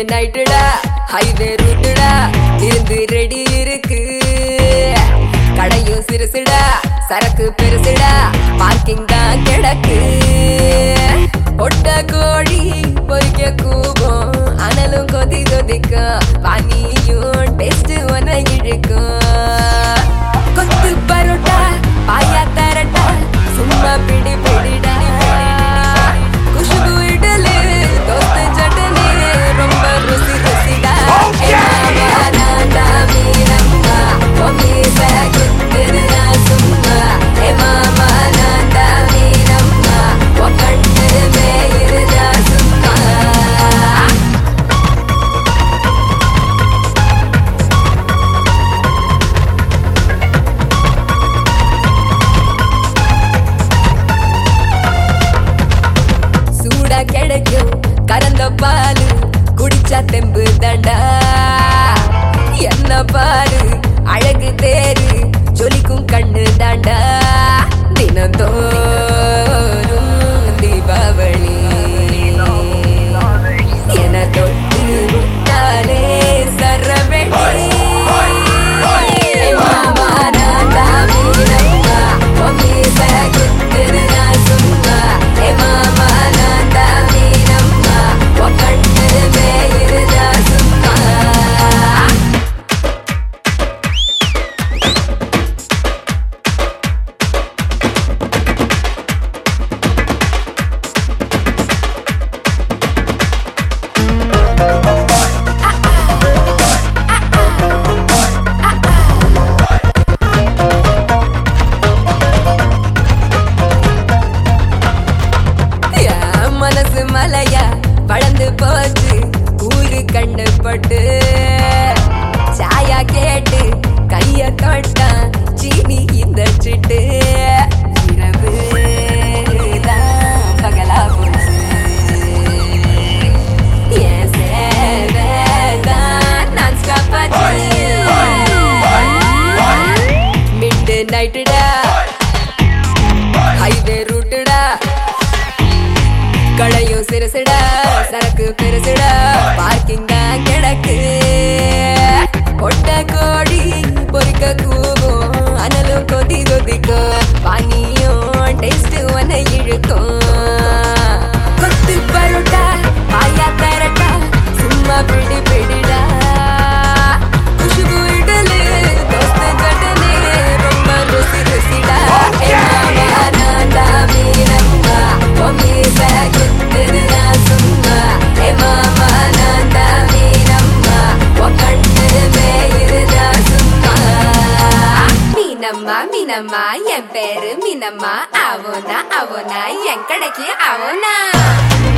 நைட்டுடா highway ரூட்டுடா இருந்து ready இருக்கு கடையும் சிறுசுடா சரக்கு பெருசுடா பார்க்கிங் தான் கிடக்கு ஒட்ட கோழி பொறிக்க கூவும் அனலும் கொதி கொதிக்கும் பானியும் டேஸ்ட் ஒன்ன இழுக்கும் கொத்து பரோட்டா பாயா தரட்டா சும்மா பிடி பிடிடா குஷ்பு இடலு தோஸ்து சட்டனி ரொம்ப ருசி ருசிடா ஏ மாமா நான்டா மீனம்மா ஓ மீச குத்துதுடா சும்மா ஏ மாமா நான்டா மீனம்மா ஓ கண்ணு மேயிருடா சும்மா சூடா கிடைக்கும் கறந்த பாலு குடிச்சா தெம்பு தண்டா என்ன பாரு அழகு தேரு ஜொலிக்கும் கண்ணு தாண்டா தினந்தோறும் தீபாவளி என தொட்டு விட்டாலே சரவெடி மாமா நான்டா மீனம்மா உன் மீச குத்துதுடா சும்மா ஏ மாமா நான்டா மீனம்மா உன் கண்ணு மேயிருடா சும்மா என் மனசு மலையா வளர்ந்து போச்சு ஊரு கண்டு பட்டு சாயா கேட்டு கைய தொட்டான் சீனி இந்த சிட்டு இரவு தான் பகலா போச்சு என் சேவை தான் non-stop ஆச்சு. Midnight டா ஹைவே ரூட்டுடா கடையும் சிறுசுடா சரக்கு பெருசுடா பார்க்கிங் தான் கிடக்கு கொட்ட கோடி பொறிக்க கூவும் அனலும் கொதி கொதிக்கும் பானியும் டேஸ்ட் ஒன்ன இழுக்கும் கொத்து பரோட்டா பாயா தரட்டா சும்மா பிடி பிடிடா குஷ்பு இடலு தோஸ்து சட்டனி ரொம்ப ருசி ருசிடா ஏ மாமா நான்டா மீனம்மா உன் மீச குத்துதுடா சும்மா ஏ மாமா நான்டா மீனம்மா உன் கண்ணு மேயிருடா சும்மா மீனம்மா மீனம்மா என் பேரு மீனம்மா அவனா அவனா என் கடைக்கு அவனா